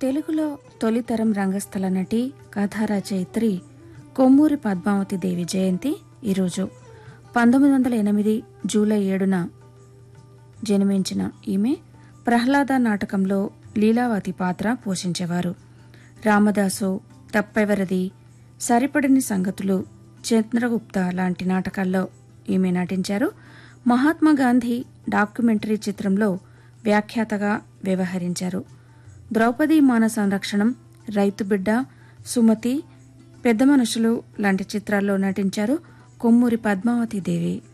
తెలుగులో తొలితరం రంగస్థల నటి కథా రచయిత్రి కొమ్మూరి పద్మావతి దేవి జయంతి ఈరోజు పంతొమ్మిది వందల ఎనిమిది జూలై ఏడున జన్మించిన ఈమె ప్రహ్లాద నాటకంలో లీలావతి పాత్ర పోషించేవారు రామదాసు తప్పెవరది సరిపడని సంగతులు చంద్రగుప్త లాంటి నాటకాల్లో ఈమె నటించారు మహాత్మా గాంధీ డాక్యుమెంటరీ చిత్రంలో వ్యాఖ్యాతగా వ్యవహరించారు ద్రౌపది మాన సంరక్షణం రైతు బిడ్డ సుమతి పెద్ద మనుషులు లాంటి చిత్రాల్లో నటించారు కొమ్మూరి పద్మావతి దేవి